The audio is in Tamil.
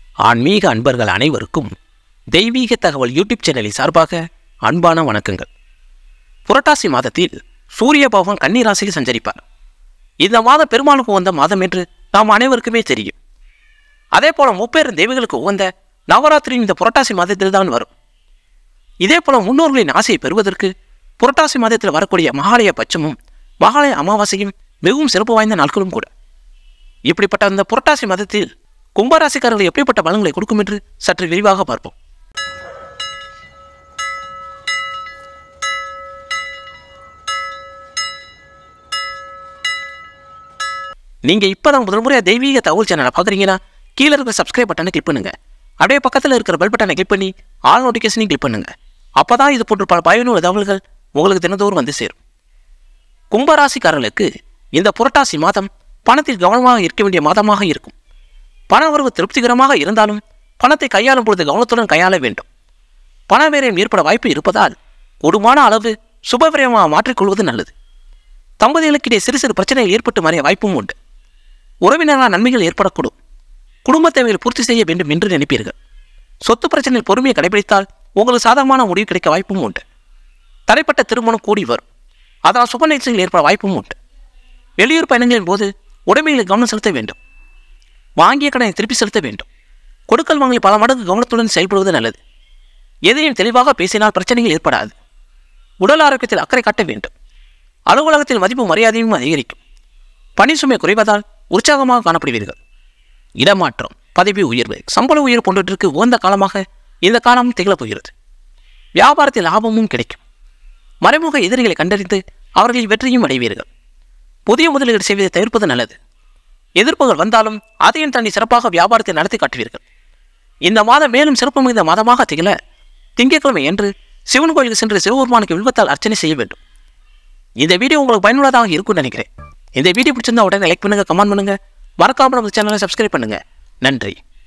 ஆன்மீக அன்பர்கள் அனைவருக்கும் தெய்வீக தகவல் யூடியூப் சேனலின் சார்பாக அன்பான வணக்கங்கள் புரட்டாசி மாதத்தில் சூரிய பகவான் கன்னி ராசியில் சஞ்சரிப்பார் இந்த மாதம் பெருமாளுக்கு உகந்த மாதம் என்று நாம் அனைவருக்குமே தெரியும் அதே போல முப்பெரும் தெய்வங்களுக்கு உகந்த நவராத்திரி இந்த புரட்டாசி மாதத்தில் தான் வரும் இதே போல முன்னோர்களின் ஆசையை பெறுவதற்கு புரட்டாசி மாதத்தில் வரக்கூடிய மகாலய பட்சமும் மகாலய அமாவாசையும் மிகவும் சிறப்பு வாய்ந்த நாட்களும் கூட இப்படிப்பட்ட அந்த புரட்டாசி மாதத்தில் கும்பராசிக்காரர்கள் எப்படிப்பட்ட பலன்களை கொடுக்கும் என்று சற்று விரிவாக பார்ப்போம் நீங்க இப்பதான் முதல் முறையா தெய்வீக தகவல் சேனலை பார்க்குறீங்கன்னா கீழே இருக்கிற சப்ஸ்கிரைப் பட்டனை கிளிக் பண்ணுங்க அப்படியே பக்கத்தில் இருக்கிற பெல் பட்டனை கிளிக் பண்ணி ஆல் நோட்டிஃபிகேஷனையும் கிளிக் பண்ணுங்க அப்பதான் இது போன்ற பல பயனுள்ள தகவல்கள் உங்களுக்கு தினந்தோறும் வந்து சேரும் கும்பராசிக்காரர்களுக்கு இந்த புரட்டாசி மாதம் பணத்தில் கவனமாக இருக்க வேண்டிய மாதமாக இருக்கும் பண வரவு திருப்திகரமாக இருந்தாலும் பணத்தை கையாளும் பொழுது கவனத்துடன் கையாள வேண்டும் பண விரயம் ஏற்பட வாய்ப்பு இருப்பதால் கூடுமான அளவு சுபவிரயமாக மாற்றிக்கொள்வது நல்லது தம்பதிகளுக்கிடையே சிறு சிறு பிரச்சனைகள் ஏற்பட்டு மறைய வாய்ப்பும் உண்டு உறவினரால் நன்மைகள் ஏற்படக்கூடும் குடும்ப தேவைகளை பூர்த்தி செய்ய வேண்டும் என்று நினைப்பீர்கள் சொத்து பிரச்சனையில் பொறுமையை கடைபிடித்தால் உங்களுக்கு சாதகமான முடிவு கிடைக்க வாய்ப்பும் உண்டு தடைப்பட்ட திருமணம் கூடி வரும் அதனால் சுப நிகழ்ச்சிகள் ஏற்பட வாய்ப்பும் உண்டு வெளியூர் பயணங்களின் போது உடைமைகளில் கவனம் செலுத்த வேண்டும் வாங்கிய கடனை திருப்பி செலுத்த வேண்டும் கொடுக்கல் வாங்கி பல மடங்கு கவனத்துடன் செயல்படுவது நல்லது எதையும் தெளிவாக பேசினால் பிரச்சனைகள் ஏற்படாது உடல் ஆரோக்கியத்தில் அக்கறை காட்ட வேண்டும் அலுவலகத்தில் மதிப்பு மரியாதையும் அதிகரிக்கும் பணி சுமை குறைவதால் உற்சாகமாக காணப்படுவீர்கள் இடமாற்றம் பதவி உயர்வு சம்பள உயர்வு போன்றவற்றிற்கு உகந்த காலமாக இந்த காலம் திகழப் போகிறது வியாபாரத்தில் லாபமும் கிடைக்கும் மறைமுக எதிரிகளை கண்டறிந்து அவர்களில் வெற்றியும் அடைவீர்கள் புதிய முதலீடு செய்வதை தவிர்ப்பது நல்லது எதிர்ப்புகள் வந்தாலும் அதையும் தாண்டி சிறப்பாக வியாபாரத்தை நடத்தி காட்டுவீர்கள் இந்த மாதம் மேலும் சிறப்பு மிகுந்த மாதமாக திகழ திங்கட்கிழமை என்று சிவன் கோயிலுக்கு சென்று சிவபெருமானுக்கு வில்வத்தால் அர்ச்சனை செய்ய வேண்டும் இந்த வீடியோ உங்களுக்கு பயனுள்ளதாக இருக்கும்னு நினைக்கிறேன் இந்த வீடியோ பிடிச்சிருந்தா உடனே லைக் பண்ணுங்க கமெண்ட் பண்ணுங்க மறக்காம நம்ம சேனலை சப்ஸ்கிரைப் பண்ணுங்க நன்றி